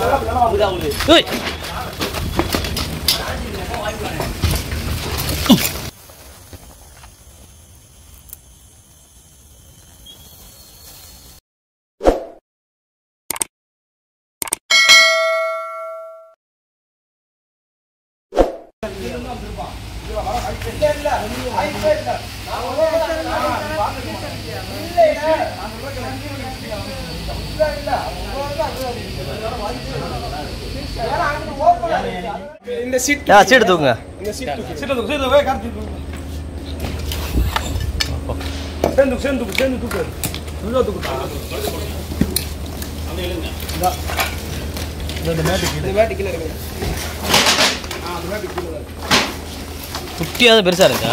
ஏய் இந்த சீட் ஆ சீட்டு தூக்குங்க இந்த சீட் தூக்கு சீட்டு தூக்கு, சீட்டு தூக்கு, கார்த்தி தூக்கு. சேர்ந்து சேர்ந்து தூக்கு, சேர்ந்து தூக்கு. உள்ள தூக்குடா. இந்தா. இந்த இந்த மேட்டு கீழே. இந்த மேட்டு கீழே இருக்கு ஆ அந்த மேட்டு கீழே இருக்கு குட்டியாவது பெருசா இருக்கா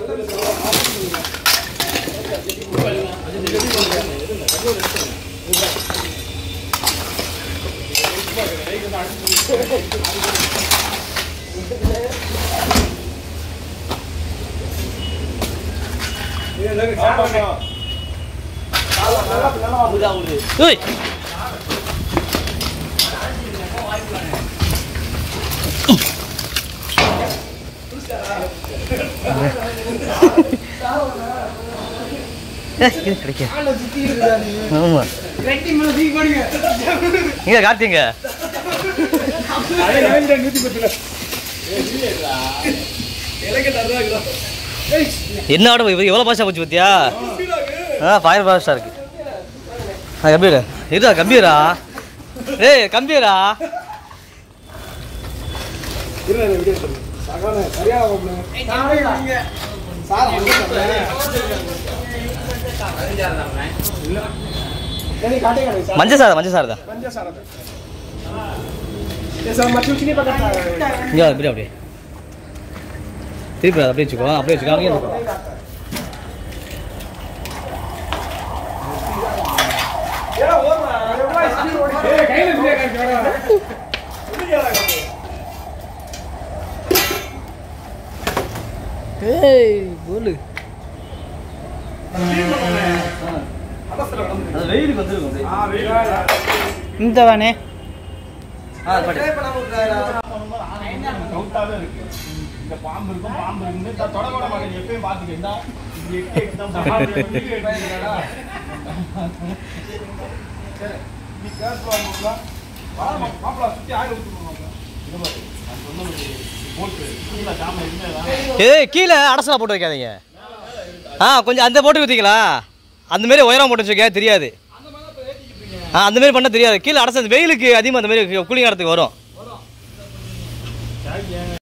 ஆமாங்க. ஏய் ஏய், இது கிடைக்கும் காலை சுத்தி இருக்குதா நீ ஆமா ரெட்டி மேல தூக்கி போடுங்க இங்க கார்த்திங்க அதே நவீன்டா, நூத்தி பத்துல. எனக்கு நல்லா இருக்குதா ஏய் என்ன ஆட எவ்வளோ பாஷா போச்சு பத்தியா ஆ ஃபயர் பாஸ்டா இருக்கு ஆ கம்பீர் இதா கம்பீரா ஏய் கம்பீரா இருங்க, இருங்க, வீடியோ எடுத்துருங்க. சகானே, சரியான மாப்பிள்ளை. சார், வந்துட்டாரு. ஏன் நீ காட்டே காட்டுங்க சார். மஞ்சள் சார் மஞ்சள் சார் தான் பஞ்ச சார் அது. ஏ சார், மச்சி உச்சினே பக்கத்துல. இங்கே அப்படியே அப்படியே திருப்பி அதை அப்படியே வச்சுக்கோ அப்படியே வச்சுக்கோ அங்கேயே இருக்கும் ஏய், கையில வீடியோ காமிக்க வேணாம். ஏய் போலு அது வெயிலுக்கு வந்துருக்கும் ஆ, வெயிலா. இந்த தானே ஆ பாட்டு கவுட்டாவே இருக்கு. இந்த பாம்பு இருக்கும், பாம்பு இருக்குன்னு த- தொட கூட மாட்டேன். எப்பயும் பார்த்துக்க. இந்தா, இப்படி எட்டி எட்டி தான் பாம்பு இருக்கு. எடுத்துக்கிறடா. சரி, நீ careful ஆ இருக்கணும்ல. வா, மா- மாப்பிள்ளை, சுத்தி ஆயிரம் ஊத்துக்கணும் மாப்பிள்ளை. இங்க பாரு, நான் சொன்னது போட்டு, கீழே ஜாமான் இருந்தா ஏய் கீழே அடசலா போட்டு வைக்காதீங்க ஆ கொஞ்சம் அந்த போட்டு வைத்தீங்களா அந்த மாதிரி உயரம் போட்டு வச்சுக்க தெரியாது ஆ அந்த மாதிரி பண்ண தெரியாது கீழே அடச அந்த வெயிலுக்கு அதிகமாக அந்த மாதிரி கூலிங் இடத்துக்கு வரும்